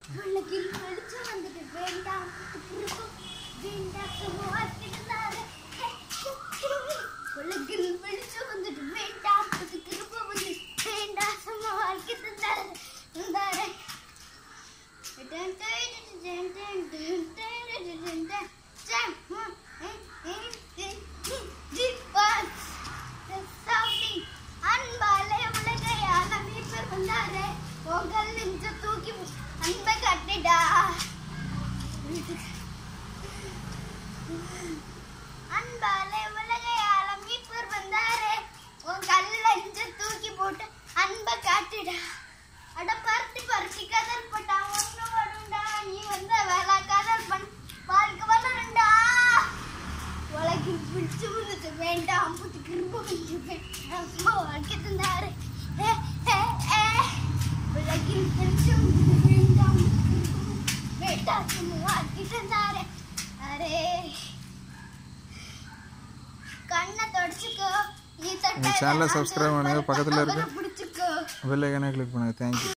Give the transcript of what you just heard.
உலகில் வெளிச்சம் வந்துட்டு வேண்டாம் திருப்பம் வேண்டாம் சும்மாக்கிட்டாரு உலகில் வெளிச்சம் வந்துட்டு வேண்டாம் திருப்பம் வந்து வேண்டாம் சும்மா வாழ்க்கை தந்தாரு தந்தாரு டன் டன் டன் டன் டன் டன் டன் டன் டன் ம், ம், ம், ம், ம், ஜிப்பாஸ். சவுண்டி. அன்பாலே உலகை ஆளவே பெருந்தாரே. உங்கள் நெஞ்ச தூக்கி அன்பை கட்டிடா அன்பாலே உலகை ஆள மீட்பர் வந்தாரே உன் கல்ல நெஞ்ச தூக்கி போட்டு அன்பை காட்டுடா அட பருத்தி பருத்தி கதல் பட்டா ஒண்ணு வருண்டா நீ வந்த வேலை கதல் பண்ண வாழ்க்கை வளருண்டா உலகில் பிடிச்சு விழுது வேண்டாம் புத்தி கிருப்ப கொஞ்சம் வேண்டாம் சும்மா வாழ்க்கை தந்தாரு ஏ, ஏ, ஏ. உலகில் பிடிச்சு விழுது வேண்டாம் வேண்டாம் சும்மா வாழ்க்கை தந்தாரு அரே கண்ணை தொடச்சுக்கோ நீ தொட்ட எங்கள் சேனலை subscribe பண்ணுங்க. பக்கத்துல இருக்க- பிடிச்சுக்கோ பெல் ஐக்கானே கிளிக் பண்ணுங்கள் தேங்க்யூ